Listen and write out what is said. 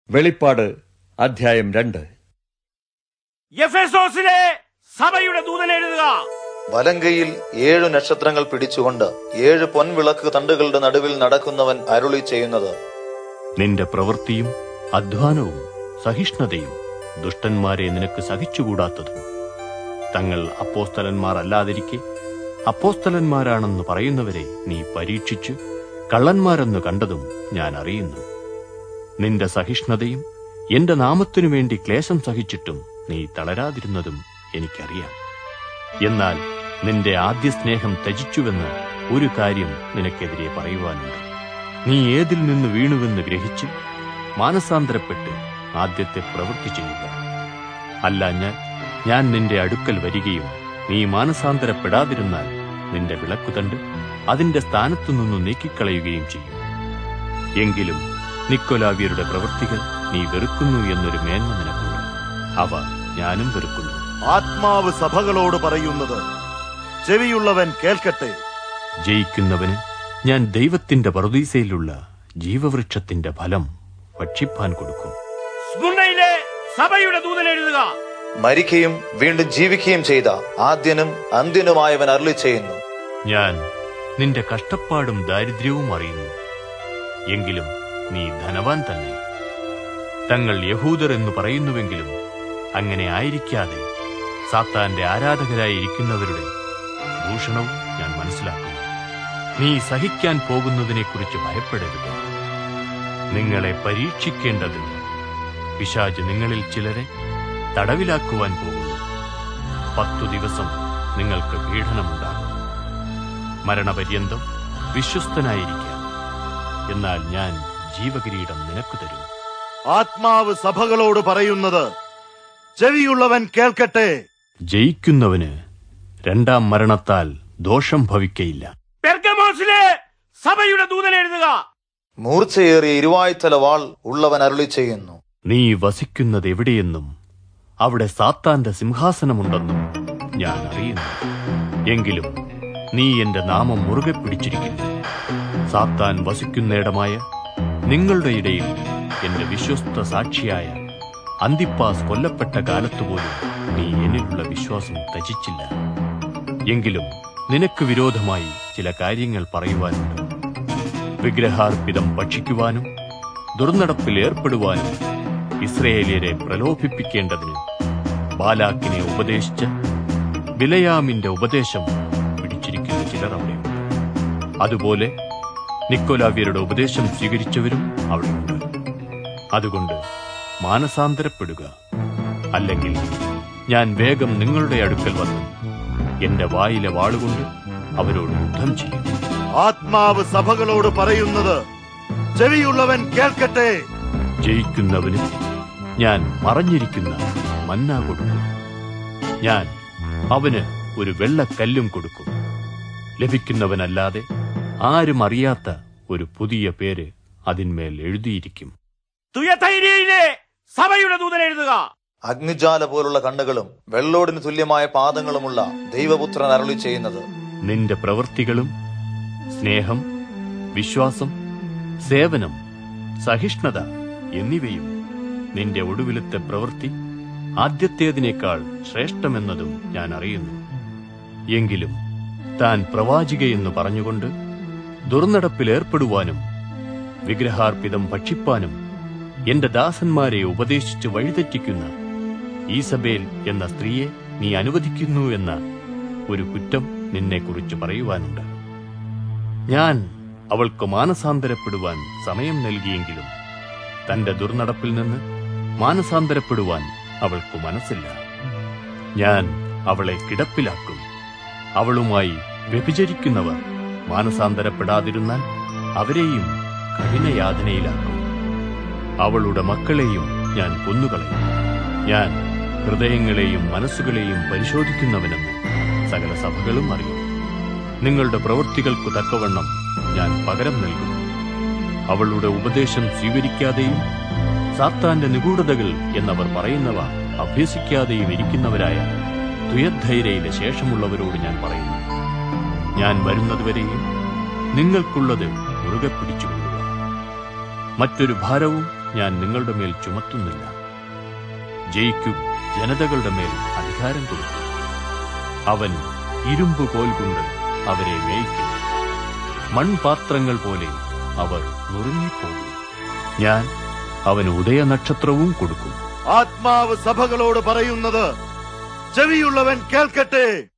വെളിപ്പാട് അധ്യായം രണ്ട് എഫെസോസിലെ സഭയുടെ ദൂതൻ എഴുതുക വലങ്കയിൽ ഏഴു നക്ഷത്രങ്ങൾ പിടിച്ചുകൊണ്ട് ഏഴ് പൊൻവിളക്ക് തണ്ടുകളുടെ നടുവിൽ നടക്കുന്നവൻ അരുളി ചെയ്യുന്നത് നിന്റെ പ്രവൃത്തിയും അധ്വാനവും സഹിഷ്ണുതയും ദുഷ്ടന്മാരെ നിനക്ക് സഹിച്ചുകൂടാത്തതും തങ്ങൾ അപ്പോസ്തലന്മാർ അല്ലാതിരിക്കെ അപ്പോസ്തലന്മാരാണെന്ന് പറയുന്നവരെ നീ പരീക്ഷിച്ച് കള്ളന്മാരെന്ന് കണ്ടതും ഞാൻ അറിയുന്നു നിന്റെ സഹിഷ്ണുതയും എന്റെ നാമത്തിനു വേണ്ടി ക്ലേശം സഹിച്ചിട്ടും നീ തളരാതിരുന്നതും എനിക്കറിയാം എന്നാൽ നിന്റെ ആദ്യ സ്നേഹം ത്യജിച്ചുവെന്ന് ഒരു കാര്യം നിനക്കെതിരെ പറയുവാനുണ്ട് നീ ഏതിൽ നിന്ന് വീണുവെന്ന് ഗ്രഹിച്ച് മാനസാന്തരപ്പെട്ട് ആദ്യത്തെ പ്രവൃത്തി ചെയ്യുക അല്ല ഞാൻ ഞാൻ നിന്റെ അടുക്കൽ വരികയും നീ മാനസാന്തരപ്പെടാതിരുന്നാൽ നിന്റെ വിളക്കുതണ്ട് അതിന്റെ സ്ഥാനത്തു നിന്നു നീക്കിക്കളയുകയും ചെയ്യും എങ്കിലും നിക്കൊലാവിയരുടെ പ്രവൃത്തികൾ നീ വെറുക്കുന്നു എന്നൊരു മേന്മ നിനക്കുണ്ട് അവ ഞാനും വെറുക്കുന്നു ആത്മാവ് സഭകളോട് പറയുന്നത് ചെവിയുള്ളവൻ കേൾക്കട്ടെ ജയിക്കുന്നവന് ഞാൻ ദൈവത്തിന്റെ പറുദീസയിലുള്ള ജീവവൃക്ഷത്തിന്റെ ഫലം ഭക്ഷിപ്പാൻ കൊടുക്കും സ്മുർണയിലെ സഭയുടെ ദൂതൻ എഴുതുക മരിക്കുകയും വീണ്ടും ജീവിക്കുകയും ചെയ്ത ആദ്യനും അന്ത്യനുമായവൻ അരുളി ചെയ്യുന്നു ഞാൻ നിന്റെ കഷ്ടപ്പാടും ദാരിദ്ര്യവും അറിയുന്നു എങ്കിലും നീ ധനവാൻ തന്നെ തങ്ങൾ യഹൂദർ എന്ന് പറയുന്നുവെങ്കിലും അങ്ങനെ ആയിരിക്കാതെ സാത്താന്റെ ആരാധകരായി ഇരിക്കുന്നവരുടെ ഭൂഷണവും ഞാൻ മനസ്സിലാക്കുന്നു നീ സഹിക്കാൻ പോകുന്നതിനെക്കുറിച്ച് ഭയപ്പെടരുത് നിങ്ങളെ പരീക്ഷിക്കേണ്ടതിന് പിശാജ് നിങ്ങളിൽ ചിലരെ തടവിലാക്കുവാൻ പോകുന്നു പത്തു ദിവസം നിങ്ങൾക്ക് പീഡനമുണ്ടാകും മരണപര്യന്തം വിശ്വസ്തനായിരിക്കാം എന്നാൽ ഞാൻ ജീവകിരീടം നിനക്ക് തരും ആത്മാവ് സഭകളോട് പറയുന്നത് ചെവിയുള്ളവൻ കേൾക്കട്ടെ ജയിക്കുന്നവന് രണ്ടാം മരണത്താൽ ദോഷം ഭവിക്കയില്ല പെർഗമോസിലെ സഭയുടെ ദൂതൻ എഴുതുക മൂർച്ചയേറിയ ഇരുവായ്ത്തല വാൾ ഉള്ളവൻ അരുളി ചെയ്യുന്നു നീ വസിക്കുന്നത് എവിടെയെന്നും അവിടെ സാത്താന്റെ സിംഹാസനമുണ്ടെന്നും ഞാൻ അറിയുന്നു എങ്കിലും നീ എന്റെ നാമം മുറുകെ പിടിച്ചിരിക്കുന്നു സാത്താൻ വസിക്കുന്നിടമായ നിങ്ങളുടെ ഇടയിൽ എന്റെ വിശ്വസ്ത സാക്ഷിയായ അന്തിപ്പാസ് കൊല്ലപ്പെട്ട കാലത്തുപോലും നീ എന്നിലുള്ള വിശ്വാസം ത്യജിച്ചില്ല എങ്കിലും നിനക്ക് വിരോധമായി ചില കാര്യങ്ങൾ പറയുവാനുണ്ട് വിഗ്രഹാർപ്പിതം ഭക്ഷിക്കുവാനും ദുർനടപ്പിൽ ഏർപ്പെടുവാനും ഇസ്രയേലിയരെ പ്രലോഭിപ്പിക്കേണ്ടതിന് ബാലാക്കിനെ ഉപദേശിച്ച ബിലയാമിന്റെ ഉപദേശം പിടിച്ചിരിക്കുന്ന ചിലർ അവിടെയുണ്ട് അതുപോലെ നിക്കോലാവ്യരുടെ ഉപദേശം സ്വീകരിച്ചവരും അവിടെയുണ്ട് അതുകൊണ്ട് മാനസാന്തരപ്പെടുക അല്ലെങ്കിൽ ഞാൻ വേഗം നിങ്ങളുടെ അടുക്കൽ വന്നു എന്റെ വായിലെ വാളുകൊണ്ട് അവരോട് യുദ്ധം ചെയ്യും ആത്മാവ് സഭകളോട് പറയുന്നത് ചെവിയുള്ളവൻ കേൾക്കട്ടെ ജയിക്കുന്നവന് ഞാൻ മറഞ്ഞിരിക്കുന്ന മന്ന കൊടുക്കും ഞാൻ അവന് ഒരു വെള്ളക്കല്ലും കൊടുക്കും ലഭിക്കുന്നവനല്ലാതെ ആരും അറിയാത്ത ഒരു പുതിയ പേര് അതിന്മേൽ എഴുതിയിരിക്കും തുയതൈരിയിലെ സഭയുടെ ദൂതൻ എഴുതുക അഗ്നിജാല പോലുള്ള കണ്ണുകളും വെള്ളോടിന് തുല്യമായ പാദങ്ങളുമുള്ള ദൈവപുത്രൻ അരുളി ചെയ്യുന്നത് നിന്റെ പ്രവൃത്തികളും സ്നേഹം വിശ്വാസം സേവനം സഹിഷ്ണുത എന്നിവയും നിന്റെ ഒടുവിലത്തെ പ്രവൃത്തി ആദ്യത്തേതിനേക്കാൾ ശ്രേഷ്ഠമെന്നതും ഞാൻ അറിയുന്നു എങ്കിലും താൻ പ്രവാചികയെന്ന് പറഞ്ഞുകൊണ്ട് ദുർനടപ്പിൽ ഏർപ്പെടുവാനും വിഗ്രഹാർപ്പിതം ഭക്ഷിപ്പാനും എന്റെ ദാസന്മാരെ ഉപദേശിച്ച് വഴിതെറ്റിക്കുന്ന ഈസബേൽ എന്ന സ്ത്രീയെ നീ അനുവദിക്കുന്നു എന്ന ഒരു കുറ്റം നിന്നെക്കുറിച്ച് പറയുവാനുണ്ട് ഞാൻ അവൾക്ക് മാനസാന്തരപ്പെടുവാൻ സമയം നൽകിയെങ്കിലും തന്റെ ദുർനടപ്പിൽ നിന്ന് മാനസാന്തരപ്പെടുവാൻ അവൾക്ക് മനസ്സില്ല ഞാൻ അവളെ കിടപ്പിലാക്കും അവളുമായി വ്യഭിചരിക്കുന്നവർ മാനസാന്തരപ്പെടാതിരുന്നാൽ അവരെയും കഠിനയാതനയിലാക്കും അവളുടെ മക്കളെയും ഞാൻ കൊന്നുകളയും ഞാൻ ഹൃദയങ്ങളെയും മനസ്സുകളെയും പരിശോധിക്കുന്നവനെന്ന് സകല സഭകളും അറിയും നിങ്ങളുടെ പ്രവൃത്തികൾക്കു തക്കവണ്ണം ഞാൻ പകരം നൽകും അവളുടെ ഉപദേശം സ്വീകരിക്കാതെയും സാത്താന്റെ നിഗൂഢതകൾ എന്നവർ പറയുന്നവ അഭ്യസിക്കാതെയും ഇരിക്കുന്നവരായ തുയദ്ധൈരയിലെ ശേഷമുള്ളവരോട് ഞാൻ പറയുന്നു ഞാൻ വരുന്നതുവരെയും നിങ്ങൾക്കുള്ളത് മുറുകെ പിടിച്ചുകൊള്ളുക മറ്റൊരു ഭാരവും ഞാൻ നിങ്ങളുടെ മേൽ ചുമത്തുന്നില്ല ജയിക്കും ജനതകളുടെ മേൽ അധികാരം കൊടുക്കും അവൻ ഇരുമ്പ് കോൽ കൊണ്ട് അവരെ മേയ്ക്കും മൺപാത്രങ്ങൾ പോലെ അവർ നുറുങ്ങിപ്പോകും ഞാൻ അവന് ഉദയനക്ഷത്രവും കൊടുക്കും ആത്മാവ് സഭകളോട് പറയുന്നത് ചെവിയുള്ളവൻ കേൾക്കട്ടെ